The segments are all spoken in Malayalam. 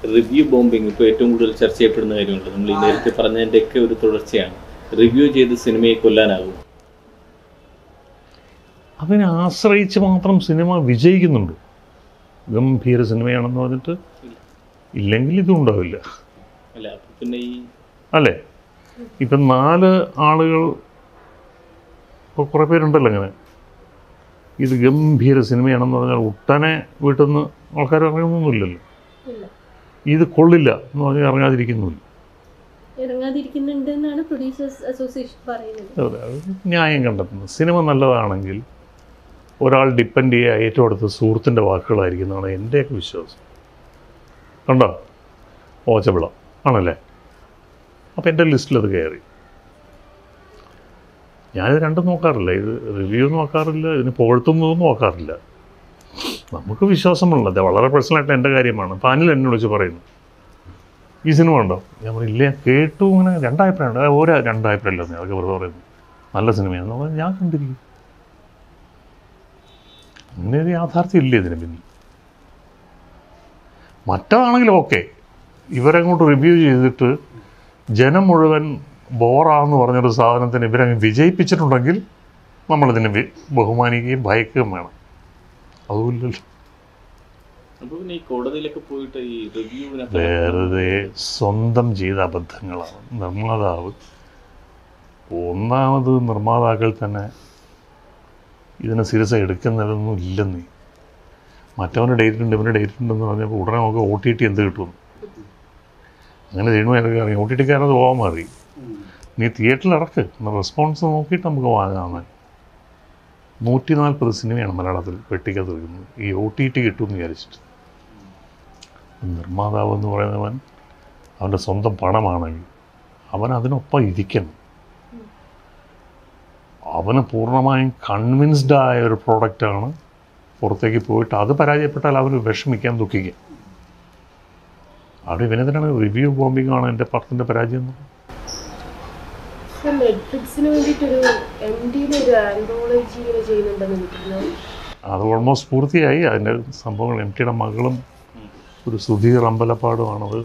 റിവ്യൂ ബോംബിംഗ് ഇപ്പോൾ ഏറ്റവും കൂടുതൽ ചർച്ച ചെയ്യപ്പെടുന്ന കാര്യമുണ്ട് നമ്മൾ ഈ നേരത്തെ പറഞ്ഞതിൻ്റെയൊക്കെ ഒരു തുടർച്ചയാണ് റിവ്യൂ ചെയ്ത് സിനിമയെ കൊല്ലാനാകും അതിനെ ആശ്രയിച്ച് മാത്രം സിനിമ വിജയിക്കുന്നുണ്ട് ഗംഭീര സിനിമയാണെന്ന് പറഞ്ഞിട്ട് ഇല്ലെങ്കിൽ ഇതും ഉണ്ടാവില്ല അല്ല അപ്പൊ പിന്നെ ഈ അല്ലേ ഇപ്പം നാല് ആളുകൾ ഇപ്പോൾ കുറേ പേരുണ്ടല്ലോ അങ്ങനെ ഇത് ഗംഭീര സിനിമയാണെന്ന് പറഞ്ഞാൽ ഒട്ടനെ വീട്ടിൽ നിന്ന് ആൾക്കാർ ഇറങ്ങുന്നൊന്നുമില്ലല്ലോ ഇല്ല ഇത് കൊള്ളില്ല എന്ന് പറഞ്ഞാൽ ഇറങ്ങാതിരിക്കുന്നുമില്ല ഇറങ്ങാതിരിക്കുന്നുണ്ട് എന്നാണ് പ്രൊഡ്യൂസേഴ്സ് അസോസിയേഷൻ പറയുന്നത് അതെ, അത് ന്യായം കണ്ടെത്തുന്നത് സിനിമ നല്ലതാണെങ്കിൽ ഒരാൾ ഡിപ്പെൻഡ് ചെയ്യുക ഏറ്റവും അടുത്ത സുഹൃത്തിൻ്റെ വാക്കുകളായിരിക്കുന്നതാണ് എൻ്റെയൊക്കെ വിശ്വാസം കണ്ടോ ഓച്ചവിള ആണല്ലേ അപ്പോൾ എൻ്റെ ലിസ്റ്റിൽ അത് കയറി ഞാനിത് രണ്ടും നോക്കാറില്ല ഇത് റിവ്യൂ നോക്കാറില്ല ഇതിന് പുകഴ്ത്തുന്നതും നോക്കാറില്ല നമുക്ക് വിശ്വാസമുള്ളത് വളരെ പേഴ്സണലായിട്ട് എൻ്റെ കാര്യമാണ് അപ്പോൾ അനിൽ എന്നെ വിളിച്ച് പറയുന്നു ഈ സിനിമ ഉണ്ടോ ഞാൻ പറയും ഇല്ല ഞാൻ കേട്ടു ഇങ്ങനെ രണ്ടഭിപ്രായം ഉണ്ട് ഒരു രണ്ടഭിപ്രായം ഇല്ലെന്ന് അതൊക്കെ വെറുതെ പറയുന്നു നല്ല സിനിമയാണെന്ന് പറഞ്ഞാൽ ഞാൻ കണ്ടിരിക്കും അങ്ങനെ ഒരു യാഥാർത്ഥ്യം ഇല്ല ഇതിന് പിന്നിൽ മറ്റതാണെങ്കിൽ ഓക്കെ ഇവരങ്ങോട്ട് റിവ്യൂ ചെയ്തിട്ട് ജനം മുഴുവൻ ബോറാന്ന് പറഞ്ഞൊരു സാധനത്തിന് ഇവരങ്ങ് വിജയിപ്പിച്ചിട്ടുണ്ടെങ്കിൽ നമ്മളിതിനെ വി- ബഹുമാനിക്കുകയും ഭയക്കുകയും വേണം അതുമില്ലല്ലോ അപ്പൊ പിന്നെ ഈ കോടതിയിലൊക്കെ പോയിട്ട് ഈ റിവ്യൂവിനെ വെറുതെ സ്വന്തം ചെയ്ത അബദ്ധങ്ങളാണ് നിർമ്മാതാവ് ഒന്നാമത് നിർമ്മാതാക്കൾ തന്നെ ഇതിനെ സീരിയസ് എടുക്കുന്നതൊന്നും ഇല്ലെന്നേ മറ്റവന് ഡേറ്റ് ഉണ്ട് ഇവന് ഡേറ്റ് ഉണ്ടെന്ന് പറഞ്ഞപ്പോൾ ഉടനെ നമുക്ക് ഒ ടി ടി എന്ത് കിട്ടുമെന്ന് അങ്ങനെ സിനിമയൊക്കെ ഇറങ്ങി ഒ ടി ടിക്കാരത് പോകാൻ മാറി നീ തിയേറ്ററിൽ ഇറക്ക് റെസ്പോൺസ് നോക്കിയിട്ട് നമുക്ക് വാങ്ങാമെന്ന് നൂറ്റി നാൽപ്പത് സിനിമയാണ് മലയാളത്തിൽ വെട്ടിക്കത്ത് എടുക്കുന്നത് ഈ ഒ ടി ടി കിട്ടുമെന്ന് വിചാരിച്ചിട്ട് നിർമ്മാതാവ് എന്ന് പറയുന്നവൻ അവൻ്റെ സ്വന്തം പണമാണെങ്കിൽ അവൻ അതിനൊപ്പം ഇരിക്കണം അവന് പൂർണ്ണമായും കൺവിൻസ്ഡ് ആയ ഒരു പ്രോഡക്റ്റാണ് പുറത്തേക്ക് പോയിട്ട് അത് പരാജയപ്പെട്ടാൽ അവന് വിഷമിക്കാൻ ദുഃഖിക്കാം അവിടെ ഇവനെതിനാണ് റിവ്യൂ ബോംബിംഗ് ആണ് എൻ്റെ പടത്തിൻ്റെ പരാജയം എന്ന് പറയുന്നത്. നെറ്റ്ഫ്ലിക്സിന് വേണ്ടിയിട്ടൊരു എം ഡിയുടെ ഒരു ആൻഡോളജി ഇങ്ങനെ ചെയ്യുന്നുണ്ടെന്ന് കിട്ടുന്നു അത് ഓൾമോസ്റ്റ് പൂർത്തിയായി അതിൻ്റെ സംഭവങ്ങൾ എം ടിയുടെ മകളും ഒരു സുധീർ അമ്പലപ്പാടുമാണത്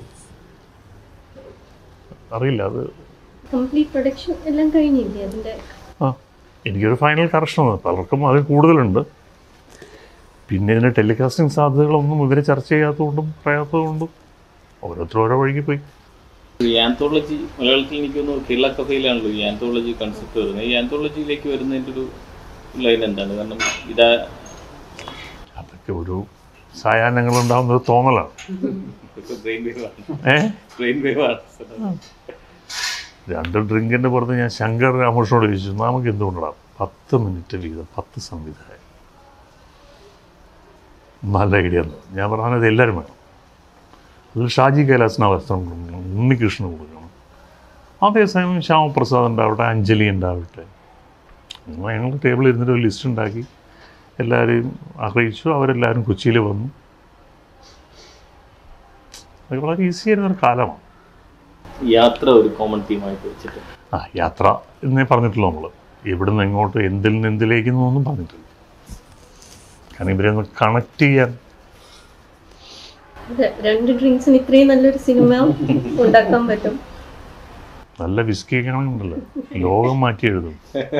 അറിയില്ല അത് കംപ്ലീറ്റ് പ്രൊഡക്ഷൻ എല്ലാം കഴിഞ്ഞില്ലേ അതിന്റെ ആ എനിക്കൊരു ഫൈനൽ കറക്ഷൻ പലർക്കും അതിൽ കൂടുതലുണ്ട് പിന്നെ ഇതിൻ്റെ ടെലികാസ്റ്റിംഗ് സാധ്യതകളൊന്നും ഇവർ ചർച്ച ചെയ്യാത്തതുകൊണ്ടും പറയാത്തതുകൊണ്ടും ഓരോരുത്തരും ഓരോ വഴിക്ക് പോയി ഈ ആന്തോളജി മലയാളത്തിൽ എനിക്ക് തോന്നുന്നു കേരള കഥയിലാണല്ലോ ഈ ആന്തോളജി കൺസെപ്റ്റ് വരുന്നത് ഈ ആന്തോളജിയിലേക്ക് വരുന്നതിൻ്റെ ഒരു ലൈൻ എന്താണ് കാരണം ഇതാ അതൊക്കെ ഒരു സായാഹ്നങ്ങളുണ്ടാകുന്ന ഒരു തോന്നലാണ് ബ്രെയിൻ വേവ് ആണ് ഏ ബ്രെയിൻ വേവ് ആണ് രണ്ട് ഡ്രിങ്കിൻ്റെ പുറത്ത് ഞാൻ ശങ്കർ രാമകൃഷ്ണനോട് ചോദിച്ചു നമുക്ക് എന്തുകൊണ്ടാണ് പത്ത് മിനിറ്റ് വീതം പത്ത് സംവിധായകൻ നല്ല ഐഡിയ എന്ന് ഞാൻ പറഞ്ഞത് എല്ലാവരും വേണം അതിൽ ഷാജി കൈലാസിന് അവസരം കൊടുക്കണം ഉണ്ണികൃഷ്ണൻ കൊടുക്കണം അതേസമയം ശ്യാമപ്രസാദ് ഉണ്ടാവട്ടെ അഞ്ജലി ഉണ്ടാവട്ടെ അങ്ങനെ ഞങ്ങൾ ടേബിളിൽ ഇരുന്നിട്ട് ഒരു ലിസ്റ്റ് ഉണ്ടാക്കി എല്ലാവരെയും അറിയിച്ചു അവരെല്ലാവരും കൊച്ചിയിൽ വന്നു അത് വളരെ ഈസി ആയിരുന്ന ഒരു കാലമാണ് യാത്ര ഒരു കോമൺ തീമായിട്ട് വെച്ചിട്ട് ആ യാത്ര എന്നേ പറഞ്ഞിട്ടുള്ളൂ നമ്മൾ എവിടുന്ന് എങ്ങോട്ട് എന്തിൽ നിന്ന് എന്തിലേക്ക് എന്നൊന്നും പറഞ്ഞിട്ടില്ല കാരണം ഇവരെ ഒന്ന് കണക്ട് ചെയ്യാൻ അതെ രണ്ട് ഡ്രിങ്ക്സിന് ഇത്രയും നല്ലൊരു സിനിമ ഉണ്ടാക്കാൻ പറ്റും നല്ല വിസ്കിയൊക്കെ ആണെന്നുണ്ടല്ലോ ലോകം മാറ്റി എഴുതും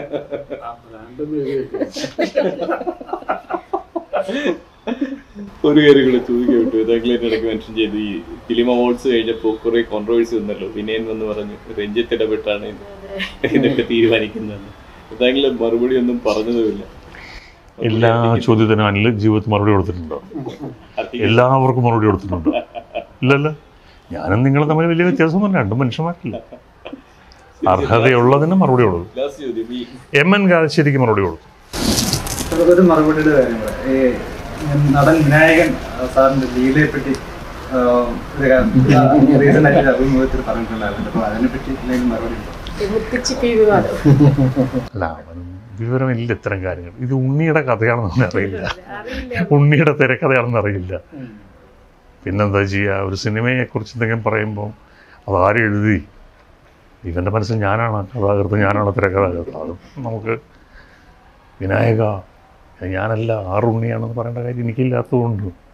ഒരു കാര്യം കൂടെ ചോദിക്കാൻ വിട്ടു ഏതെങ്കിലും ഇടയ്ക്ക് മെൻഷൻ ചെയ്തു ഈ ഫിലിം അവാർഡ്സ് കഴിഞ്ഞപ്പോൾ കുറെ കോൺട്രവേഴ്സി വന്നല്ലോ വിനയൻ വന്ന് പറഞ്ഞു രഞ്ജിത്ത് ഇടപെട്ടാണ് ഇതൊക്കെ തീരുമാനിക്കുന്നത് ഏതെങ്കിലും മറുപടി ഒന്നും പറഞ്ഞതുമില്ല എല്ലാ ചോദ്യത്തിനും അനിൽ ജീവിതത്തിൽ മറുപടി കൊടുത്തിട്ടുണ്ടോ അധികം എല്ലാവർക്കും മറുപടി കൊടുത്തിട്ടുണ്ടോ ഇല്ലല്ലോ ഞാനും നിങ്ങൾ തമ്മിൽ വലിയ വ്യത്യാസമൊന്നുമില്ല രണ്ടും മനുഷ്യന്മാരല്ല അർഹതയുള്ളതിന് മറുപടി കൊടുക്കും ലാസ്റ്റ് ചോദ്യം ഈ എം എൻ കാലശ്ശേരിക്ക് മറുപടി കൊടുക്കും ഒരു മറുപടിയുടെ കാര്യം കൂടെ. ഈ നടൻ വിനായകൻ ആ, സാറിന്റെ ലീലയെ പറ്റി ആ, ഒരു റീസൺ ആയിട്ട് അഭിമുഖത്തിൽ പറഞ്ഞിട്ടുണ്ടായിരുന്നു അപ്പൊ അതിനെപ്പറ്റി എന്തെങ്കിലും മറുപടി ഉണ്ടോ മുത്തിച്ചിപ്പി വിവാദം അല്ല അവനും വിവരമില്ല ഇത്തരം കാര്യങ്ങൾ ഇത് ഉണ്ണിയുടെ കഥയാണെന്ന് അറിയില്ല ഉണ്ണിയുടെ തിരക്കഥയാണെന്ന് അറിയില്ല പിന്നെന്താ ചെയ്യുക ഒരു സിനിമയെക്കുറിച്ച് എന്തെങ്കിലും പറയുമ്പോൾ അതാരും എഴുതി ഇവൻ്റെ മനസ്സിൽ ഞാനാണ് കഥാകൃത്ത് ഞാനാണ് തിരക്കഥാകൃത്ത് അത് നമുക്ക് വിനായക ഞാനല്ല ആറുണ്ണിയാണെന്ന് പറയേണ്ട കാര്യം എനിക്കില്ലാത്തതുകൊണ്ട്